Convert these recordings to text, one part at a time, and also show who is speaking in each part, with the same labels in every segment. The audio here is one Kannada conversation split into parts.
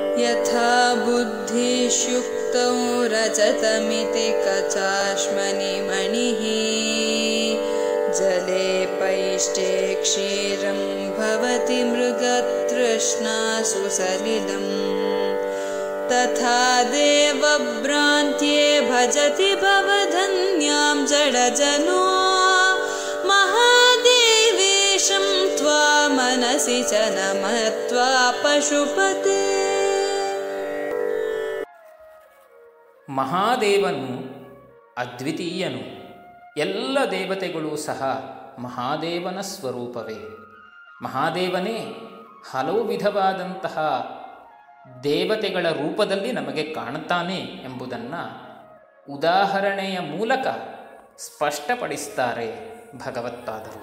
Speaker 1: यथा बुद्धिष्युक्तौ रजतमिति कचाश्मनि मणिः जले पैष्टे क्षीरं भवति मृगतृष्णासु सलिलम् तथा देवभ्रान्त्ये भजति भवधन्यां जडजनो महादेवेशं त्वा मनसि च नमत्वा पशुपते
Speaker 2: ಮಹಾದೇವನು ಅದ್ವಿತೀಯನು ಎಲ್ಲ ದೇವತೆಗಳು ಸಹ ಮಹಾದೇವನ ಸ್ವರೂಪವೇ ಮಹಾದೇವನೇ ಹಲವು ವಿಧವಾದಂತಹ ದೇವತೆಗಳ ರೂಪದಲ್ಲಿ ನಮಗೆ ಕಾಣುತ್ತಾನೆ ಎಂಬುದನ್ನು ಉದಾಹರಣೆಯ ಮೂಲಕ ಸ್ಪಷ್ಟಪಡಿಸ್ತಾರೆ ಭಗವತ್ಪಾದರು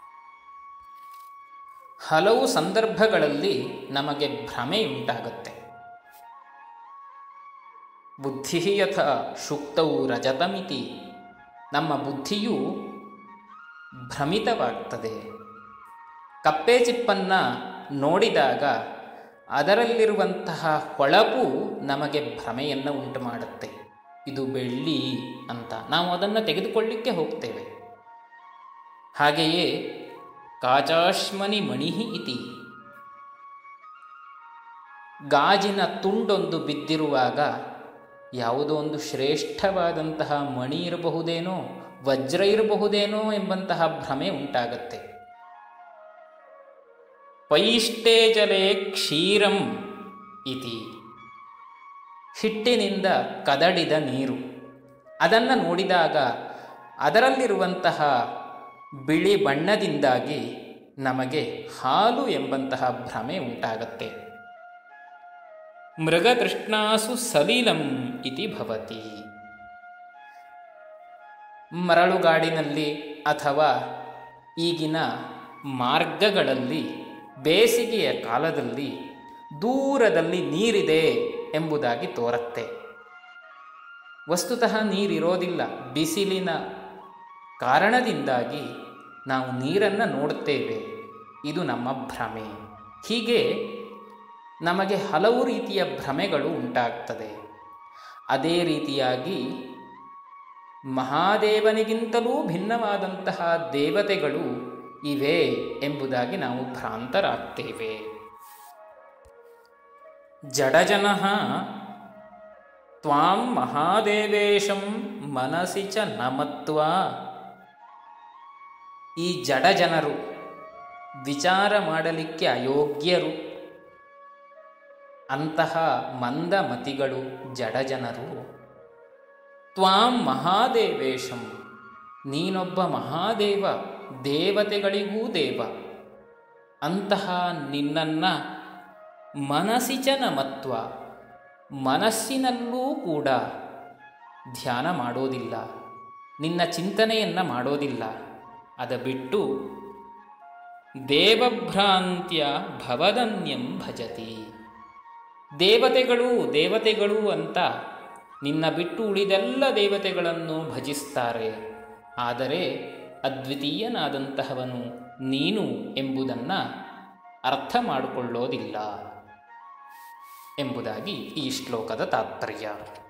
Speaker 2: ಹಲವು ಸಂದರ್ಭಗಳಲ್ಲಿ ನಮಗೆ ಭ್ರಮೆಯುಂಟಾಗುತ್ತೆ ಬುದ್ಧಿ ಯಥ ಶುಕ್ತವು ರಜತಮಿತಿ ನಮ್ಮ ಬುದ್ಧಿಯು ಭ್ರಮಿತವಾಗ್ತದೆ ಕಪ್ಪೆ ಚಿಪ್ಪನ್ನು ನೋಡಿದಾಗ ಅದರಲ್ಲಿರುವಂತಹ ಹೊಳಪು ನಮಗೆ ಭ್ರಮೆಯನ್ನು ಉಂಟು ಮಾಡುತ್ತೆ ಇದು ಬೆಳ್ಳಿ ಅಂತ ನಾವು ಅದನ್ನು ತೆಗೆದುಕೊಳ್ಳಿಕ್ಕೆ ಹೋಗ್ತೇವೆ ಹಾಗೆಯೇ ಕಾಚಾಶ್ಮನಿ ಮಣಿಹಿ ಇತಿ ಗಾಜಿನ ತುಂಡೊಂದು ಬಿದ್ದಿರುವಾಗ ಯಾವುದೋ ಒಂದು ಶ್ರೇಷ್ಠವಾದಂತಹ ಮಣಿ ಇರಬಹುದೇನೋ ವಜ್ರ ಇರಬಹುದೇನೋ ಎಂಬಂತಹ ಭ್ರಮೆ ಉಂಟಾಗತ್ತೆ ಪೈಷ್ಟೇ ಜಲೆ ಕ್ಷೀರಂ ಇತಿ ಹಿಟ್ಟಿನಿಂದ ಕದಡಿದ ನೀರು ಅದನ್ನು ನೋಡಿದಾಗ ಅದರಲ್ಲಿರುವಂತಹ ಬಿಳಿ ಬಣ್ಣದಿಂದಾಗಿ ನಮಗೆ ಹಾಲು ಎಂಬಂತಹ ಭ್ರಮೆ ಉಂಟಾಗತ್ತೆ ಮೃಗತೃಷ್ಣಾಸು ಸಲಿಲಂ ಇತಿ ಭವತಿ ಮರಳುಗಾಡಿನಲ್ಲಿ ಅಥವಾ ಈಗಿನ ಮಾರ್ಗಗಳಲ್ಲಿ ಬೇಸಿಗೆಯ ಕಾಲದಲ್ಲಿ ದೂರದಲ್ಲಿ ನೀರಿದೆ ಎಂಬುದಾಗಿ ತೋರುತ್ತೆ ವಸ್ತುತಃ ನೀರಿರೋದಿಲ್ಲ ಬಿಸಿಲಿನ ಕಾರಣದಿಂದಾಗಿ ನಾವು ನೀರನ್ನು ನೋಡುತ್ತೇವೆ ಇದು ನಮ್ಮ ಭ್ರಮೆ ಹೀಗೆ ನಮಗೆ ಹಲವು ರೀತಿಯ ಭ್ರಮೆಗಳು ಉಂಟಾಗ್ತದೆ ಅದೇ ರೀತಿಯಾಗಿ ಮಹಾದೇವನಿಗಿಂತಲೂ ಭಿನ್ನವಾದಂತಹ ದೇವತೆಗಳು ಇವೆ ಎಂಬುದಾಗಿ ನಾವು ಭ್ರಾಂತರಾಗ್ತೇವೆ ಜಡಜನ ತ್ವಾಂ ಮಹಾದೇವೇಶಂ ಮನಸಿ ಚ ನಮತ್ವ ಈ ಜಡಜನರು ವಿಚಾರ ಮಾಡಲಿಕ್ಕೆ ಅಯೋಗ್ಯರು ಅಂತಹ ಮಂದಮತಿಗಳು ಜಡಜನರು ತ್ವಾಂ ಮಹಾದೇವೇಶಂ ನೀನೊಬ್ಬ ಮಹಾದೇವ ದೇವತೆಗಳಿಗೂ ದೇವ ಅಂತಹ ನಿನ್ನನ್ನು ಮನಸ್ಸಿಚ ನಮತ್ವ ಮನಸ್ಸಿನಲ್ಲೂ ಕೂಡ ಧ್ಯಾನ ಮಾಡೋದಿಲ್ಲ ನಿನ್ನ ಚಿಂತನೆಯನ್ನು ಮಾಡೋದಿಲ್ಲ ಅದ ಬಿಟ್ಟು ದೇವಭ್ರಾಂತ್ಯ ಭವದನ್ಯಂ ಭಜತಿ ದೇವತೆಗಳು ದೇವತೆಗಳು ಅಂತ ನಿನ್ನ ಬಿಟ್ಟು ಉಳಿದೆಲ್ಲ ದೇವತೆಗಳನ್ನು ಭಜಿಸ್ತಾರೆ ಆದರೆ ಅದ್ವಿತೀಯನಾದಂತಹವನು ನೀನು ಎಂಬುದನ್ನು ಅರ್ಥ ಮಾಡಿಕೊಳ್ಳೋದಿಲ್ಲ ಎಂಬುದಾಗಿ ಈ ಶ್ಲೋಕದ ತಾತ್ಪರ್ಯ